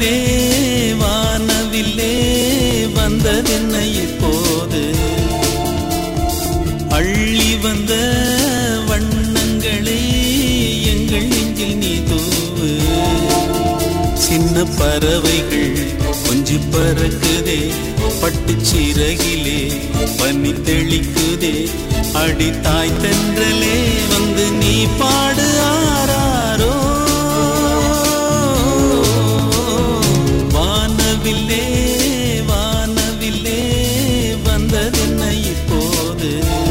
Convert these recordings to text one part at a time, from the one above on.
வானவில்லே வானவில்லே வந்ததென்ன இப்போது அள்ளி வந்த வண்ணங்களை எங்கள் நெஞ்சில் நீ தூவு சின்ன பறவைகள் கொஞ்சி பறக்குதே பட்டுச் சிறகிலே பனி தெளிக்குதே அடி தாய் தென்றலே வந்து நீ பாடு ஆராரோ வானவில்லே வானவில்லே வந்ததென்ன இப்போது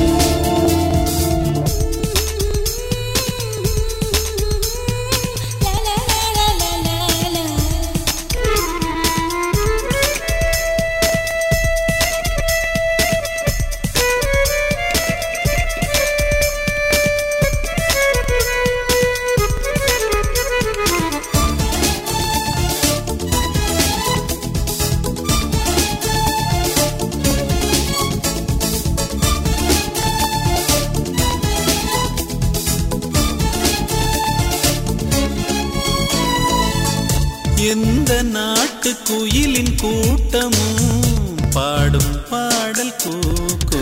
La la la la la la la. எந்த நாட்டு குயிலின் கூட்டமும் பாடும் பாடல் கூக்கு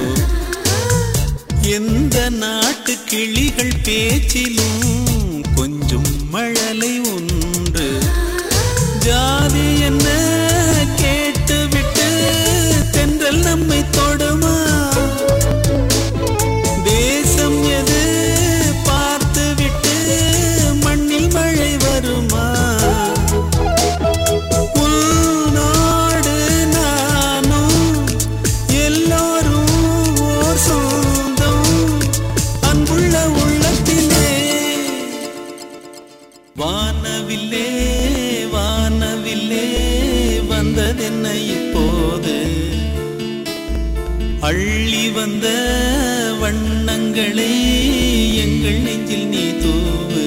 எந்த நாட்டு கிளிகள் பேச்சிலும் கொஞ்சம் மழலை ஒன்று ஜாதி என்ன கேட்டுவிட்டு தென்றல் நம்மை தொடுமா தேசம் எது பார்த்துவிட்டு மண்ணில் மழை வருமா உன்னோடு நானும் எல்லோரும் ஓர் சொந்தம் அன்புள்ள உள்ளத்திலே வானவில்லே வானவில்லே வந்ததென்ன இப்போது அள்ளி வந்த வண்ணங்களை எங்கள் நெஞ்சில் நீ தூவு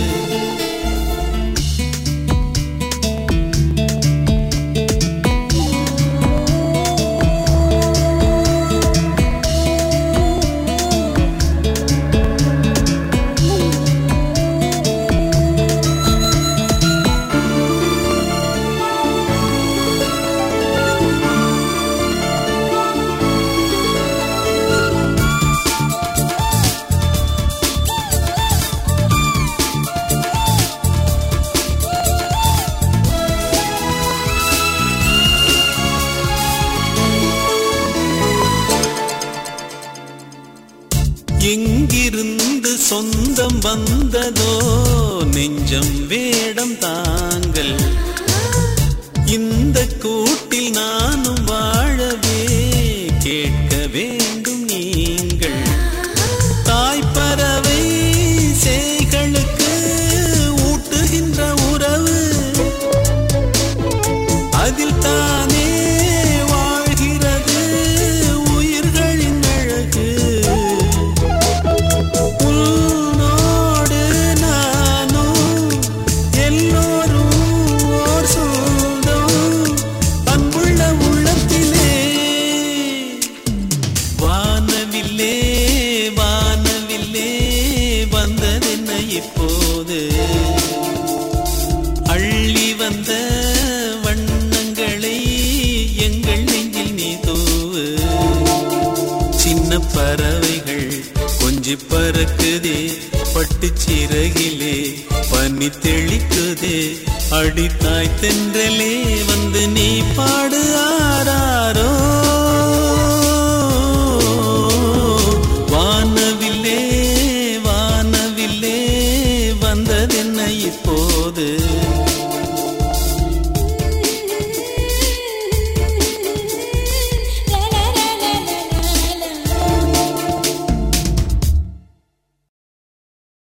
எங்கிருந்து சொந்தம் வந்ததோ நெஞ்சம் வேடம் தாங்கள் இந்த கூட்டில் நானும் வாழவே கேட்க வேண்டும் நீங்கள் தாய்ப்பறவை சேய்களுக்கு ஊட்டுகின்ற உறவு அதில் தானே வாழ்கிறது உயிர்களின் அழகு உன்னோடு நானும் எல்லோரும் ஓர் சொந்தம் அன்புள்ள உள்ளத்திலே வானவில்லே வானவில்லே வந்ததென்ன இப்போது அள்ளி வந்த வண்ணங்களை எங்கள் நெஞ்சில் நீ தூவு சின்ன பறவைகள் கொஞ்சி பறக்குதே பட்டு சிறகிலே பனி தெளிக்குதே அடித்தாய் தென்றலே வந்து நீ பாடு ஆராரோ வானவில்லே வானவில்லே வந்ததென்ன இப்போது